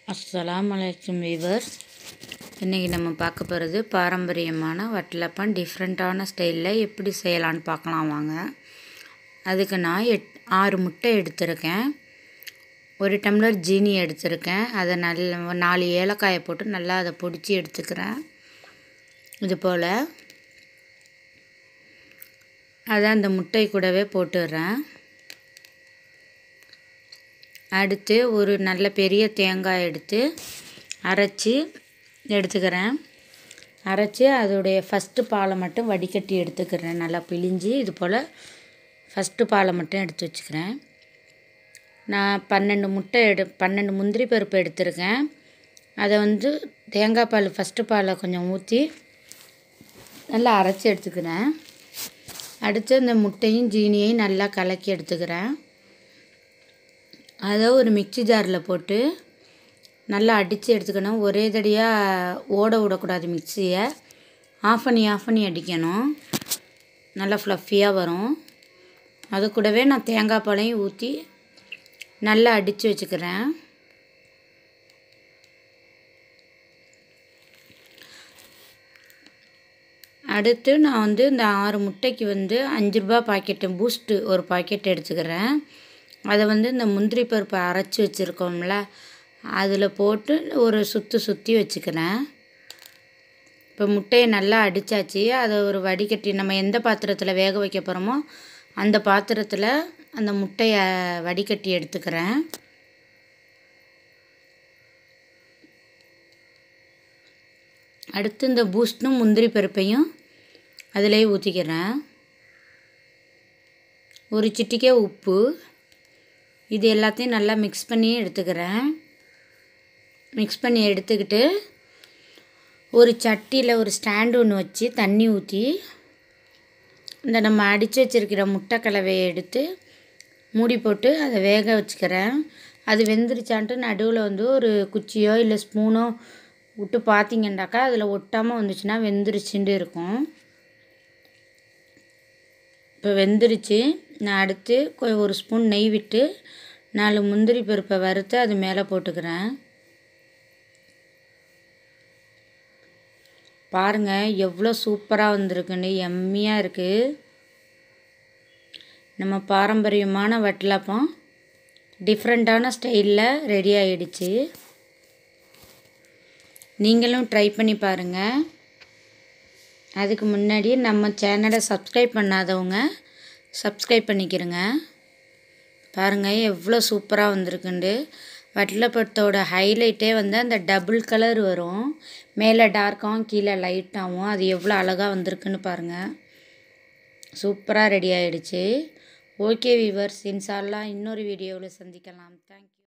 அஸ்ஸலாமு அலைக்கும் வீவர்ஸ் இன்றைக்கி நம்ம பார்க்க போகிறது பாரம்பரியமான வட்டலப்பம் டிஃப்ரெண்ட்டான ஸ்டைலில் எப்படி செய்யலான்னு பார்க்கலாம் வாங்க அதுக்கு நான் எட் ஆறு முட்டை எடுத்திருக்கேன் ஒரு டம்ளர் ஜீனி எடுத்திருக்கேன் அதை நல்ல நாலு ஏலக்காயை போட்டு நல்லா அதை பொடிச்சு எடுத்துக்கிறேன் இது போல் அதை அந்த முட்டை கூடவே போட்டுடுறேன் அடுத்து ஒரு நல்ல பெரிய தேங்காய் எடுத்து அரைச்சி எடுத்துக்கிறேன் அரைச்சி அதோடைய ஃபஸ்ட்டு பாலை மட்டும் வடிகட்டி எடுத்துக்கிறேன் நல்லா பிழிஞ்சு இது போல் ஃபஸ்ட்டு பாலை மட்டும் எடுத்து வச்சுக்கிறேன் நான் பன்னெண்டு முட்டை எடு பன்னெண்டு முந்திரி பருப்பு எடுத்திருக்கேன் அதை வந்து தேங்காய் பால் ஃபஸ்ட்டு பாலை கொஞ்சம் ஊற்றி நல்லா அரைச்சி எடுத்துக்கிறேன் அடுத்து அந்த முட்டையும் ஜீனியையும் நல்லா கலக்கி எடுத்துக்கிறேன் அதை ஒரு மிக்சி ஜாரில் போட்டு நல்லா அடித்து எடுத்துக்கணும் ஒரே தடியாக ஓட விடக்கூடாது மிக்சியை ஆஃப் பண்ணி ஆஃப் பண்ணி அடிக்கணும் நல்லா ஃப்ளஃபியாக வரும் அது கூடவே நான் தேங்காய் பாலையும் ஊற்றி நல்லா அடித்து வச்சுக்கிறேன் அடுத்து நான் வந்து இந்த ஆறு முட்டைக்கு வந்து அஞ்சு ரூபா பாக்கெட்டு பூஸ்ட்டு ஒரு பாக்கெட் எடுத்துக்கிறேன் அதை வந்து இந்த முந்திரி பருப்பை அரைச்சி வச்சுருக்கோம்ல அதில் போட்டு ஒரு சுற்றி சுற்றி வச்சுக்கிறேன் இப்போ முட்டையை நல்லா அடித்தாச்சு அதை ஒரு வடிகட்டி நம்ம எந்த பாத்திரத்தில் வேக வைக்க போகிறோமோ அந்த பாத்திரத்தில் அந்த முட்டையை வடிகட்டி எடுத்துக்கிறேன் அடுத்து இந்த பூஸ்ட்டும் முந்திரி பருப்பையும் அதிலே ஊற்றிக்கிறேன் ஒரு சிட்டிக்கே உப்பு இது எல்லாத்தையும் நல்லா மிக்ஸ் பண்ணி எடுத்துக்கிறேன் மிக்ஸ் பண்ணி எடுத்துக்கிட்டு ஒரு சட்டியில் ஒரு ஸ்டாண்டு ஒன்று வச்சு தண்ணி ஊற்றி இந்த நம்ம அடித்து வச்சுருக்கிற முட்டை கலவையை எடுத்து மூடி போட்டு அதை வேக வச்சுக்கிறேன் அது வெந்துருச்சான்ட்டு நடுவில் வந்து ஒரு குச்சியோ இல்லை ஸ்பூனோ விட்டு பார்த்தீங்கன்னாக்கா அதில் ஒட்டாமல் வந்துச்சுன்னா வெந்துருச்சுட்டு இருக்கும் இப்போ வெந்துருச்சு நான் அடுத்து ஒரு ஸ்பூன் நெய் விட்டு நாலு முந்திரி பருப்பை வறுத்து அது மேலே போட்டுக்கிறேன் பாருங்கள் எவ்வளோ சூப்பராக வந்திருக்குன்னு எம்மியாக இருக்குது நம்ம பாரம்பரியமான வட்டலப்பம் டிஃப்ரெண்ட்டான ஸ்டைலில் ரெடி ஆகிடுச்சு நீங்களும் ட்ரை பண்ணி பாருங்கள் அதுக்கு முன்னாடி நம்ம சேனலை சப்ஸ்கிரைப் பண்ணாதவங்க சப்ஸ்கிரைப் பண்ணிக்கிறங்க பாருங்கள் எவ்வளோ சூப்பராக வந்திருக்குண்டு வட்டலப்பட்டோட ஹைலைட்டே வந்து அந்த டபுள் கலர் வரும் மேலே டார்க்காகவும் கீழே லைட்டாகவும் அது எவ்வளோ அழகாக வந்திருக்குன்னு பாருங்கள் சூப்பராக ரெடி ஆகிடுச்சு ஓகே வீவர்ஸ் இன்ஷால்லாம் இன்னொரு வீடியோவில் சந்திக்கலாம் தேங்க்யூ